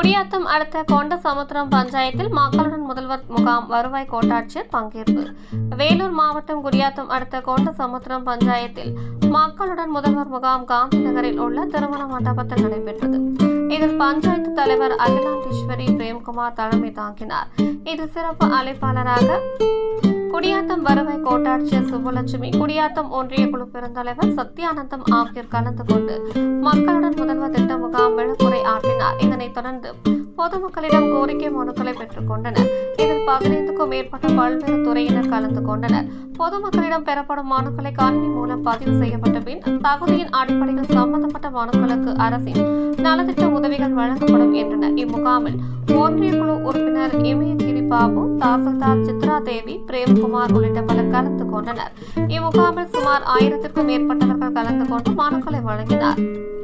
குடியாத்தம் அடுத்த கொண்ட சமுத்திரம் பஞ்சாயத்தில் மக்களுடன் முதல்வர் முகாம் வருவாய் கோட்டாட்சியர் பங்கேற்பு வேலூர் மாவட்டம் குடியாத்தம் அடுத்த கொண்ட சமுத்திரம் பஞ்சாயத்தில் மக்களுடன் முதல்வர் முகாம் காந்தி நகரில் உள்ள திருமண மண்டபத்தில் நடைபெற்றது இதில் பஞ்சாயத்து தலைவர் அகிலாண்டேஸ்வரி பிரேம்குமார் தலைமை தாங்கினார் இதில் சிறப்பு அழைப்பாளராக குடியாத்தம் வருவாய் கோட்டாட்சியர் சுப்புலட்சுமி குடியாத்தம் ஒன்றிய குழு பெருந்தலைவர் சத்யானந்தம் ஆகியோர் கலந்து கொண்டு மக்களுடன் முதல்வர் திட்ட முகாம் விழுப்புரை ஆற்றினார் இதனைத் தொடர்ந்து பொதுமக்களிடம் கோரிக்கை மனுக்களை பெற்றுக் கொண்டனர் இதில் பதினைந்துக்கும் மேற்பட்ட பல்வேறு துறையினர் கலந்து கொண்டனர் பொதுமக்களிடம் பெறப்படும் மனுக்களை கணினி மூலம் பதிவு செய்யப்பட்ட பின் தகுதியின் அடிப்படையில் சம்பந்தப்பட்ட மனுக்களுக்கு அரசின் நலத்திட்ட உதவிகள் வழங்கப்படும் என்றனர் இம்முகாமில் ஒன்றிய குழு உறுப்பினர் இமயகிரி பாபு தாசில்தார் சித்ரா தேவி பிரேம்குமார் உள்ளிட்ட பலர் கலந்து கொண்டனர் இம்முகாமில் சுமார் ஆயிரத்திற்கும் மேற்பட்டவர்கள் கலந்து கொண்டு மனுக்களை வழங்கினார்